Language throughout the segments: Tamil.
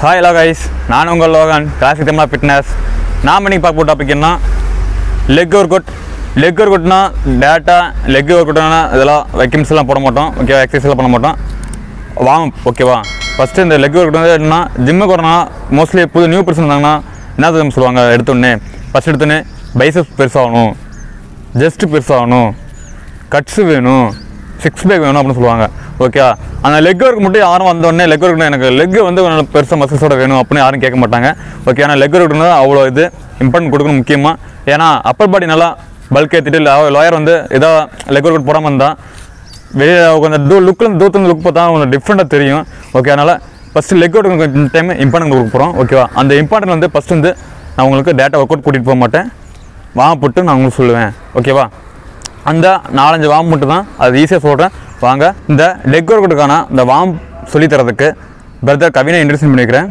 ஹாய் ஹலோ கைஸ் நான் உங்கள் லோகன் கிளாசிக் தமிழா ஃபிட்னஸ் நாம் இன்னைக்கு பார்க்க போகிற டாபிக் என்ன leg work out leg work அவுட்னா டேட்டா லெக் ஒர்க் அவுட்னா இதெல்லாம் வெக்கிம்ஸ் எல்லாம் போட மாட்டோம் ஓகேவா எக்ஸசைஸ்லாம் பண்ண மாட்டோம் வாம் ஓகேவா ஃபஸ்ட்டு இந்த லெக் ஒர்க் வந்து என்னன்னா ஜிம்முக்கு வரணும் மோஸ்ட்லி புது நியூ பர்சன் இருந்தாங்கன்னா என்ன தெரியுமா சொல்லுவாங்க எடுத்தோடனே ஃபஸ்ட் எடுத்தோடனே பைசப் பெருசாகணும் ஜஸ்ட் பெருசாகணும் கட்ஸு வேணும் சிக்ஸ் பேக் வேணும் அப்படின்னு சொல்லுவாங்க ஓகே அந்த லெக் ஒர்க் மட்டும் யாரும் வந்தோடனே லெக் ஒர்க் எனக்கு லெக் வந்து நல்ல பெருசாக மசில்ஸோட வேணும் அப்படின்னு யாரும் கேட்க மாட்டாங்க ஓகே ஆனால் லெக் ஒர்க் அவ்வளோ இது இம்பார்ட்டன்ட் கொடுக்கணும் முக்கியமாக ஏன்னா அப்பர் பாடி நல்லா பல்க் ஏற்றிட்டு லோயர் வந்து ஏதோ லெக் ஒர்க் போடாமல் இருந்தால் வெளியில் கொஞ்சம் தூ லுக்கில் தூரத்து லுக் பார்த்தா கொஞ்சம் டிஃப்ரெண்ட்டாக தெரியும் ஓகே அதனால் ஃபஸ்ட்டு லெக் ஒர்க் கொஞ்சம் டைம் இம்பார்ட்டன்ட் கொடுக்க போகிறோம் ஓகேவா அந்த இம்பார்ட்டன்ட் வந்து ஃபஸ்ட் வந்து நான் உங்களுக்கு டேட்டா ஒர்க் அவுட் கூட்டிகிட்டு போக மாட்டேன் வாங்க போட்டு நான் உங்களுக்கு சொல்லுவேன் ஓகேவா அந்த நாலஞ்சு வாம் மட்டும் தான் அது ஈஸியாக சொல்கிறேன் வாங்க இந்த லெக் ஒர்க்குக்கான இந்த வாம் சொல்லித் தரதுக்கு பிரதர் கவினை இன்ட்ரெஸ்ட் பண்ணிக்கிறேன்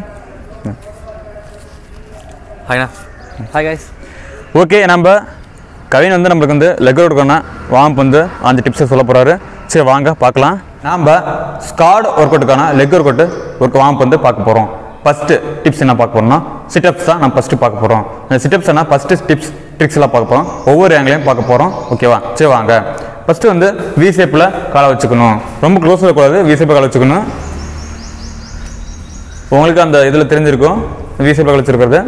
ஹாய்ண்ணா ஹாய் கைஸ் ஓகே நம்ம கவின் வந்து நம்மளுக்கு வந்து லெக் ஒர்க்குக்கான வாம்ப் வந்து அஞ்சு டிப்ஸை சொல்ல போகிறாரு சரி வாங்க பார்க்கலாம் நாம் ஸ்காட் ஒர்க் அவுட்டுக்கான லெக் ஒர்க் அவுட்டு ஒர்க் வாம்ப் வந்து பார்க்க போகிறோம் ஃபஸ்ட்டு டிப்ஸ் என்ன பார்க்க போகிறோம்னா சிட்டப்ஸ் தான் நம்ம ஃபஸ்ட்டு பார்க்க போகிறோம் இந்த சிட்டப்ஸ் என்ன ஃபஸ்ட்டு டிப்ஸ் ட்ரிக்ஸ் எல்லாம் பார்க்க போகிறோம் ஒவ்வொரு ஆங்கிலையும் பார்க்க போகிறோம் ஓகேவா சரி வாங்க ஃபஸ்ட்டு வந்து வி ஷேப்பில் காலை வச்சுக்கணும் ரொம்ப க்ளோஸில் இருக்கக்கூடாது வி ஷேப்பில் காலை வச்சுக்கணும் உங்களுக்கு அந்த இதில் தெரிஞ்சிருக்கும் வி ஷேப்பில் கால் வச்சுருக்கிறது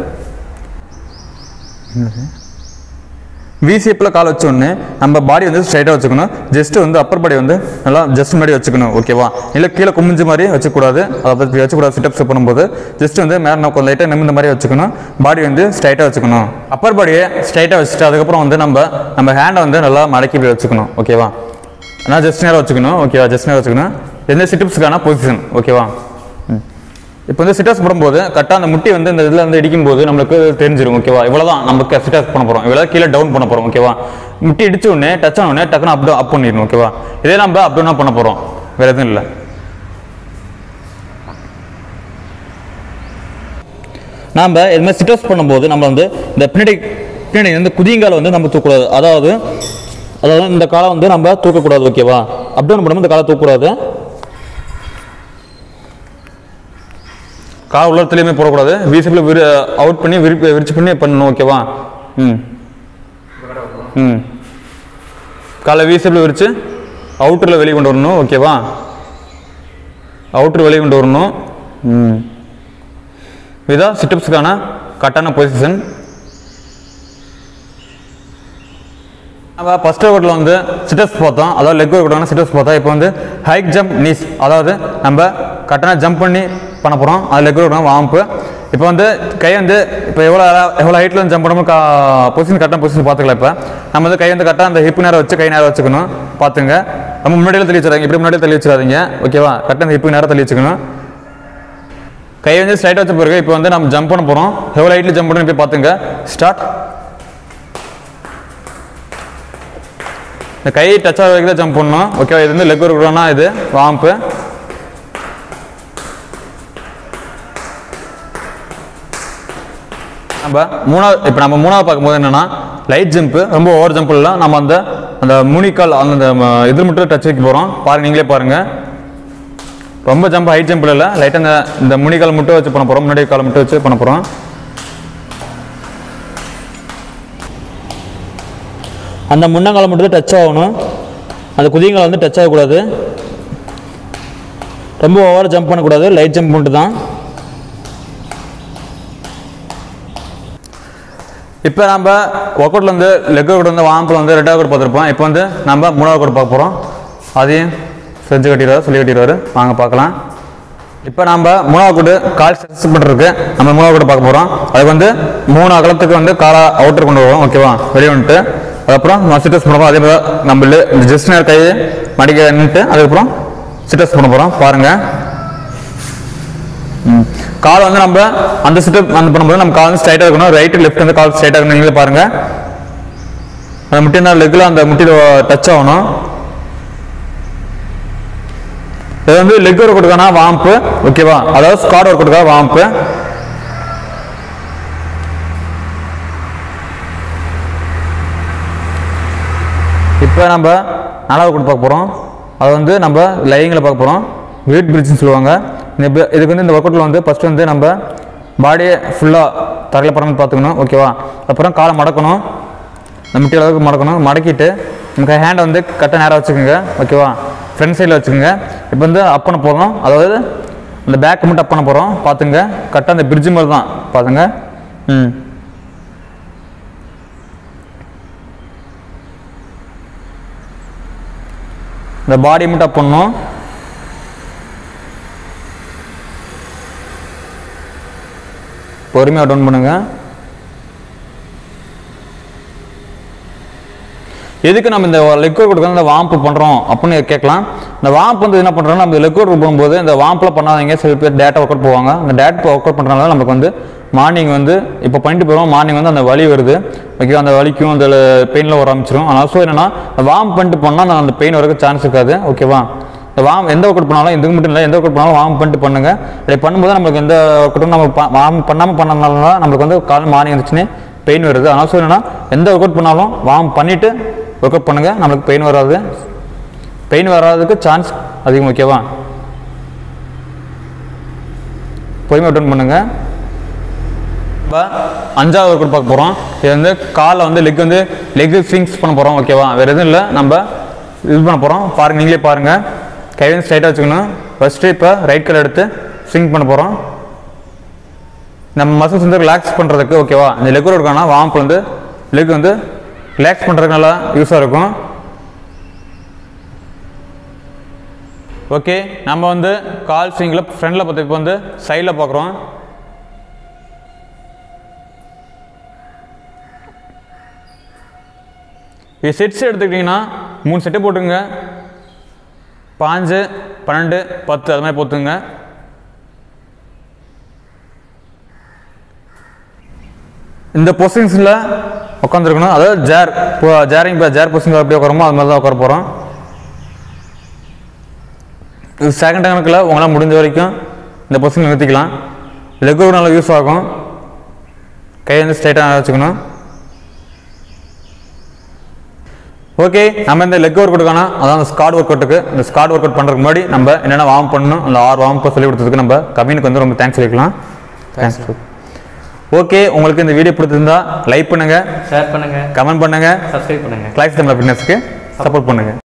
வி ஷேப்பில் கால் வச்ச உடனே நம்ம பாடி வந்து ஸ்ட்ரைட்டாக வச்சுக்கணும் ஜஸ்ட் வந்து அப்பர் பாடி வந்து நல்லா ஜஸ்ட் மாதிரி வச்சுக்கணும் ஓகேவா இல்லை கீழே குமிஞ்ச மாதிரி வச்சுக்கூடாது அதை வச்சுக்கூடாது சிட்டப்ஸ் பண்ணும்போது ஜஸ்ட் வந்து மேலே நம்ம கொஞ்சம் லைட்டாக நிமிந்த மாதிரி வச்சுக்கணும் பாடி வந்து ஸ்ட்ரைட்டாக வச்சுக்கணும் அப்பர் பாடியை ஸ்ட்ரைட்டாக வச்சுட்டு அதுக்கப்புறம் வந்து நம்ம நம்ம ஹேண்டை வந்து நல்லா மடக்கி இப்படி வச்சுக்கணும் ஓகேவா ஆனால் ஜஸ்ட் நேரம் வச்சுக்கணும் ஓகேவா ஜஸ்ட் நேரம் வச்சுக்கணும் எந்த சிட்டப்ஸுக்கான பொசிஷன் ஓகேவா இப்போ வந்து சிட்டாஸ் போடும்போது கரெக்டாக அந்த முட்டி வந்து இந்த இதில் வந்து இடிக்கும்போது நம்மளுக்கு தெரிஞ்சிடும் ஓகேவா இவ்வளோதான் நமக்கு சிட்டாஸ் பண்ண போகிறோம் இவ்வளோ கீழே டவுன் பண்ண போகிறோம் ஓகேவா முட்டி இடிச்ச உடனே டச் ஆன உடனே டக்குன்னு அப் அப் பண்ணிடணும் ஓகேவா இதே நம்ம அப் டவுனாக பண்ண போகிறோம் வேறு எதுவும் இல்லை நாம் இதுமாதிரி சிட்டப்ஸ் பண்ணும்போது நம்ம வந்து இந்த பின்னாடி பின்னாடி வந்து குதியங்கால வந்து நம்ம தூக்கக்கூடாது அதாவது அதாவது இந்த காலை வந்து நம்ம தூக்கக்கூடாது ஓகேவா அப் டவுன் பண்ணும்போது இந்த காலை தூக்கக்கூடாது கால் உள்ளத்துலேயுமே போடக்கூடாது வீசப்பில் விரி அவுட் பண்ணி விரி விரிச்சு பண்ணி பண்ணணும் ஓகேவா ம் ம் காலை வீசப்பில் விரிச்சு அவுட்டரில் வெளியே கொண்டு வரணும் ஓகேவா அவுட்டர் வெளியே கொண்டு வரணும் ம் இதான் சிட்டப்ஸுக்கான கரெக்டான பொசிஷன் நம்ம ஃபர்ஸ்ட் ஒர்க்கில் வந்து சிட்டப்ஸ் பார்த்தோம் அதாவது லெக் ஒர்க் சிட்டப்ஸ் பார்த்தோம் இப்போ வந்து ஹைக் ஜம்ப் நீஸ் அதாவது நம்ம கரெக்டாக ஜம்ப் பண்ணி பண்ண போகிறோம் அது லெக் ஒர்க் வாம்பு இப்போ வந்து கை வந்து இப்போ எவ்வளோ எவ்வளோ ஹைட்டில் வந்து ஜம்ப் பண்ணணும் கா பொசிஷன் கரெக்டான பொசிஷன் பார்த்துக்கலாம் இப்போ நம்ம வந்து கை வந்து கரெக்டாக அந்த ஹிப் நேரம் வச்சு கை நேரம் வச்சுக்கணும் பார்த்துங்க நம்ம முன்னாடியில் தள்ளி வச்சிடாதீங்க இப்படி முன்னாடியே தள்ளி வச்சிடாதீங்க ஓகேவா கரெக்டாக அந்த ஹிப் நேரம் தள்ளி வச்சுக்கணும் கை வந்து ஸ்ட்ரைட் வச்ச பிறகு இப்போ வந்து நம்ம ஜம்ப் பண்ண போகிறோம் எவ்வளோ ஹைட்டில் ஜம்ப் பண்ணணும் போய் பார்த்துங்க ஸ்டார்ட் இந்த கை டச் ஆகிற வரைக்கும் தான் ஜம்ப் பண்ணணும் ஓகே இது வந்து லெக் ஒர்க்னா இது வாம்பு நம்ம மூணாவது இப்போ நம்ம மூணாவது பார்க்கும்போது என்னன்னா லைட் ஜம்ப்பு ரொம்ப ஓவர் ஜம்ப் இல்லை நம்ம அந்த அந்த முனிக்கால் அந்த ம, இது மட்டும் டச் வைக்க போகிறோம் பாருங்க நீங்களே பாருங்க ரொம்ப ஜம்ப் ஹைட் ஜம்ப் இல்லை லைட்டாக இந்த இந்த முனிக்கால் மட்டும் வச்சு பண்ண போகிறோம் முன்னாடி கால் மட்டும் வச்சு பண்ண போகிறோம் அந்த முன்னங்காலம் மட்டும் தான் டச் ஆகணும் அந்த குதியங்கால் வந்து டச் ஆகக்கூடாது ரொம்ப ஓவராக ஜம்ப் பண்ணக்கூடாது லைட் ஜம்ப் மட்டும் தான் இப்போ நம்ம ஒர்க் அவுட்டில் வந்து லெக் ஒர்க் வந்து வாம்பில் வந்து ரெண்டாவது கோட் பார்த்துருப்போம் இப்போ வந்து நம்ம மூணாவது கோட் பார்க்க போகிறோம் அதையும் செஞ்சு கட்டிடுவார் சொல்லி கட்டிடுவார் வாங்க பார்க்கலாம் இப்போ நம்ம மூணாவது கோட்டு கால் ஸ்ட்ரெச் பண்ணுறதுக்கு நம்ம மூணாவது கோட்டு பார்க்க போகிறோம் அதுக்கு வந்து மூணு அகலத்துக்கு வந்து காலை அவுட்டர் கொண்டு வருவோம் ஓகேவா வெளியே வந்துட்டு அதுக்கப்புறம் நம்ம சிட்டஸ் பண்ண போகிறோம் அதே மாதிரி நம்ம லெ- இந்த ஜஸ்ட் நேர் கையை மடிக்க நின்றுட்டு அதுக்கப்புறம் சிட்டஸ் பண்ண போகிறோம் பாருங்கள் ம். கால் வந்து நம்ம அந்த சிட்டப் அந்த பண்ணும்போது நம்ம கால் வந்து ஸ்ட்ரைட்டாக இருக்கணும் ரைட்டு லெஃப்ட் வந்து கால் ஸ்ட்ரைட்டாக இருக்கணும் நீங்களே பாருங்க அந்த முட்டி என்ன லெக்கில் அந்த முட்டியில் டச் ஆகணும் இது வந்து லெக் ஒர்க் கொடுக்கான வாம்பு ஓகேவா அதாவது ஸ்காட் ஒர்க் கொடுக்காத வாம்பு இப்போ நம்ம நாலாவது கூட பார்க்க போகிறோம் அது வந்து நம்ம லைங்கில் பார்க்க போகிறோம் வெயிட் பிரிட்ஜ்னு சொல்லுவாங்க இந்த ப- இதுக்கு வந்து இந்த ஒர்க் அவுட்டில் வந்து ஃபஸ்ட்டு வந்து நம்ம பாடியை ஃபுல்லாக தரையில் பரந்து பார்த்துக்கணும் ஓகேவா அப்புறம் காலை மடக்கணும் இந்த முட்டி அளவுக்கு மடக்கணும் மடக்கிட்டு நமக்கு ஹேண்டை வந்து கட்ட நேராக வச்சுக்கோங்க ஓகேவா ஃப்ரண்ட் சைடில் வச்சுக்கோங்க இப்போ வந்து அப் பண்ண போகிறோம் அதாவது இந்த பேக் மட்டும் அப் பண்ண போகிறோம் பார்த்துங்க கரெக்டாக அந்த பிரிட்ஜு மாதிரி தான் பார்த்துங்க ம் இந்த பாடி மட்டும் அப் பண்ணணும் பொறுமையாக டவுன் பண்ணுங்க எதுக்கு நம்ம இந்த லெக் ஒர்க் கொடுக்க இந்த வாம்ப் பண்ணுறோம் அப்படின்னு கேட்கலாம் இந்த வாம்ப் வந்து என்ன பண்ணுறோம் நம்ம லெக் ஒர்க் போகும்போது இந்த வாம்பில் பண்ணாதீங்க சில பேர் டேட்டா ஒர்க் அவுட் போவாங்க அந்த டேட் ஒர்க் அவுட் பண்ணுறதுனால நமக்கு வந்து மார்னிங் வந்து இப்போ பண்ணிட்டு போகிறோம் மார்னிங் வந்து அந்த வலி வருது ஓகே அந்த வலிக்கும் அந்த பெயினில் வர ஆரம்பிச்சிடும் அதனால் ஸோ என்னன்னா இந்த வார்ம் பண்ணிட்டு பண்ணால் அந்த- அந்த பெயின் வரக்கு சான்ஸ் இருக்காது ஓகேவா இந்த வாம் எந்த ஒர்க் அவுட் பண்ணாலும் இதுக்கு மட்டும் இல்லை எந்த ஒர்க் அவுட் பண்ணாலும் வார்ம் பண்ணிட்டு பண்ணுங்க இப்படி பண்ணும்போது நம்மளுக்கு எந்த ஒர்க் அவுட்டும் நம்ம வார்ம் பண்ணாமல் பண்ணனால தான் நம்மளுக்கு வந்து காலை மார்னிங் இருந்துச்சுன்னு பெயின் வருது அதனால் ஸோ என்னன்னா எந்த ஒர்க் அவுட் பண்ணாலும் வார்ம் பண்ணிவிட்டு ஒர்க் அவுட் பண்ணுங்கள் நம்மளுக்கு பெயின் வராது பெயின் வராததுக்கு சான்ஸ் அதிகம் ஓகேவா பொறுமையாக அட்டன் பண்ணுங்க இப்போ அஞ்சாவது ஒர்க் அவுட் பார்க்க போகிறோம் இது வந்து காலில் வந்து லெக் வந்து லெக் ஸ்விங்ஸ் பண்ண போகிறோம் ஓகேவா வேறு எதுவும் இல்லை நம்ம இது பண்ண போகிறோம் பாருங்க நீங்களே பாருங்கள் கை வந்து ஸ்ட்ரைட்டாக வச்சுக்கணும் ஃபஸ்ட்டு இப்போ ரைட் கால் எடுத்து ஸ்விங் பண்ண போகிறோம் நம்ம மசில்ஸ் வந்து ரிலாக்ஸ் பண்ணுறதுக்கு ஓகேவா இந்த லெக் ஒர்க்கான வாம்ப் வந்து லெக் வந்து ரிலாக்ஸ் பண்ணுறதுக்கு நல்லா யூஸாக இருக்கும் ஓகே நம்ம வந்து கால் ஸ்விங்கில் ஃப்ரண்டில் பார்த்து இப்போ வந்து சைடில் பார்க்குறோம் இது செட்ஸ் எடுத்துக்கிட்டிங்கன்னா மூணு செட்டு போட்டுங்க பாஞ்சு பன்னெண்டு பத்து அது மாதிரி போத்துங்க இந்த பொசிஷன்ஸில் உட்காந்துருக்கணும் அதாவது ஜேர் இப்போ ஜேரிங் இப்போ ஜேர் பொசிஷன் எப்படி உட்காரமோ அது மாதிரி தான் உட்கார போகிறோம் இது செகண்ட் கணக்கில் உங்களால் முடிஞ்ச வரைக்கும் இந்த பொசிஷன் நிறுத்திக்கலாம் லெக் நல்லா யூஸ் ஆகும் கை வந்து ஸ்ட்ரைட்டாக வச்சுக்கணும் ஓகே நம்ம இந்த லெக் ஒர்க் அவுட்டுக்கான அதான் அந்த ஸ்காட் ஒர்க் அவுட்டுக்கு இந்த ஸ்காட் ஒர்க் அவுட் பண்ணுறதுக்கு முன்னாடி நம்ம என்னென்ன வார்ம் பண்ணணும் அந்த ஆறு வார்ம் சொல்லி கொடுத்ததுக்கு நம்ம கம்பெனிக்கு வந்து ரொம்ப தேங்க்ஸ் சொல்லிக்கலாம் தேங்க்ஸ் ஓகே உங்களுக்கு இந்த வீடியோ பிடிச்சிருந்தா லைக் பண்ணுங்க ஷேர் பண்ணுங்க கமெண்ட் பண்ணுங்க சப்ஸ்கிரைப் பண்ணுங்க கிளாஸ் தமிழ் ஃபிட்னஸ்க்கு சப்போர்ட் பண்ணுங்க